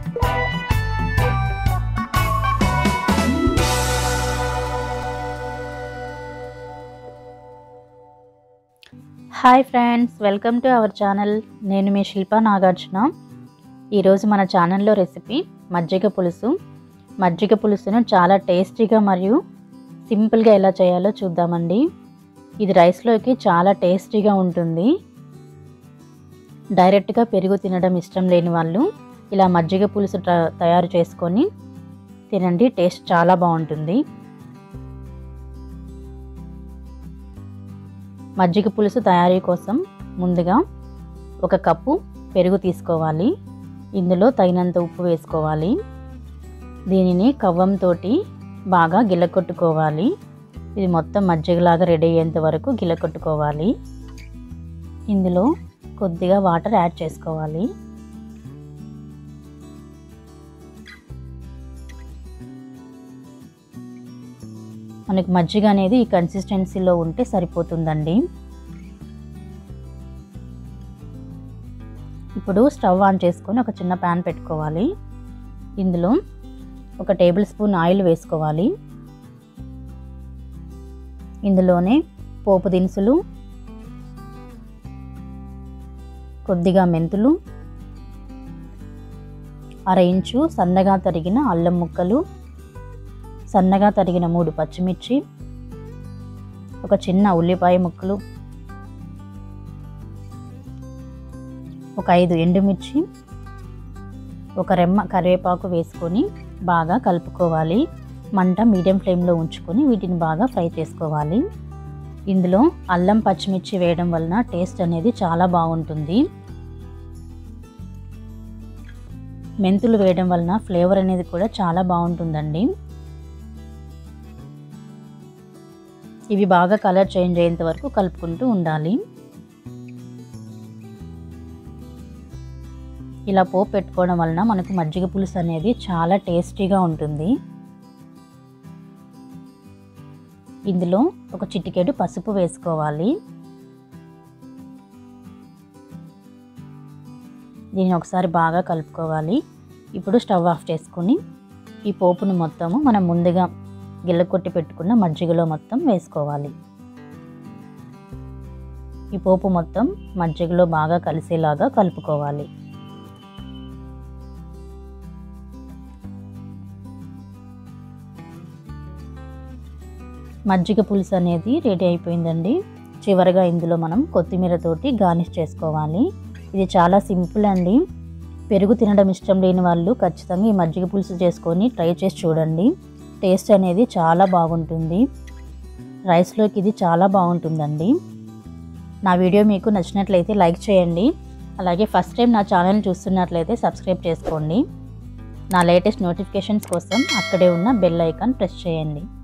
hi friends welcome to our channel నేను మీ శిల్ప నాగార్జున ఈరోజు మన ఛానల్లో రెసిపీ మజ్జిగ పులుసు మజ్జిగ పులుసును చాలా టేస్టీగా మరియు సింపుల్గా ఎలా చేయాలో చూద్దామండి ఇది రైస్లోకి చాలా టేస్టీగా ఉంటుంది డైరెక్ట్గా పెరుగు తినడం ఇష్టం లేని వాళ్ళు ఇలా మజ్జిగ పులుసు ట- తయారు చేసుకొని తినండి టేస్ట్ చాలా బాగుంటుంది మజ్జిగ పులుసు తయారీ కోసం ముందుగా ఒక కప్పు పెరుగు తీసుకోవాలి ఇందులో తగినంత ఉప్పు వేసుకోవాలి దీనిని కవ్వంతో బాగా గిలకొట్టుకోవాలి ఇది మొత్తం మజ్జిగలాగా రెడీ అయ్యేంత వరకు గిలకొట్టుకోవాలి ఇందులో కొద్దిగా వాటర్ యాడ్ చేసుకోవాలి మనకి మజ్జిగ అనేది ఈ కన్సిస్టెన్సీలో ఉంటే సరిపోతుందండి ఇప్పుడు స్టవ్ ఆన్ చేసుకొని ఒక చిన్న ప్యాన్ పెట్టుకోవాలి ఇందులో ఒక టేబుల్ స్పూన్ ఆయిల్ వేసుకోవాలి ఇందులోనే పోపు దినుసులు కొద్దిగా మెంతులు అర ఇంచు సన్నగా తరిగిన అల్లం ముక్కలు సన్నగా తరిగిన మూడు పచ్చిమిర్చి ఒక చిన్న ఉల్లిపాయ ముక్కలు ఒక ఐదు ఎండుమిర్చి ఒక రెమ్మ కరివేపాకు వేసుకొని బాగా కలుపుకోవాలి మంట మీడియం ఫ్లేమ్లో ఉంచుకొని వీటిని బాగా ఫ్రై చేసుకోవాలి ఇందులో అల్లం పచ్చిమిర్చి వేయడం వలన టేస్ట్ అనేది చాలా బాగుంటుంది మెంతులు వేయడం వలన ఫ్లేవర్ అనేది కూడా చాలా బాగుంటుందండి ఇవి బాగా కలర్ చేంజ్ అయ్యేంత వరకు కలుపుకుంటూ ఉండాలి ఇలా పోపు పెట్టుకోవడం వలన మనకు మజ్జిగ పులుసు అనేది చాలా టేస్టీగా ఉంటుంది ఇందులో ఒక చిటికెడు పసుపు వేసుకోవాలి దీన్ని ఒకసారి బాగా కలుపుకోవాలి ఇప్పుడు స్టవ్ ఆఫ్ చేసుకొని ఈ పోపును మొత్తము మనం ముందుగా గిల్లకొట్టి పెట్టుకున్న మజ్జిగలో మొత్తం వేసుకోవాలి ఈ పోపు మొత్తం మజ్జిగలో బాగా కలిసేలాగా కలుపుకోవాలి మజ్జిగ పులుసు అనేది రెడీ అయిపోయిందండి చివరగా ఇందులో మనం కొత్తిమీరతోటి గార్నిష్ చేసుకోవాలి ఇది చాలా సింపుల్ అండి పెరుగు తినడం ఇష్టం లేని వాళ్ళు ఖచ్చితంగా ఈ మజ్జిగ పులుసు చేసుకొని ట్రై చేసి చూడండి టేస్ట్ అనేది చాలా బాగుంటుంది రైస్లోకి ఇది చాలా బాగుంటుందండి నా వీడియో మీకు నచ్చినట్లయితే లైక్ చేయండి అలాగే ఫస్ట్ టైం నా ఛానల్ చూస్తున్నట్లయితే సబ్స్క్రైబ్ చేసుకోండి నా లేటెస్ట్ నోటిఫికేషన్స్ కోసం అక్కడే ఉన్న బెల్ ఐకాన్ ప్రెస్ చేయండి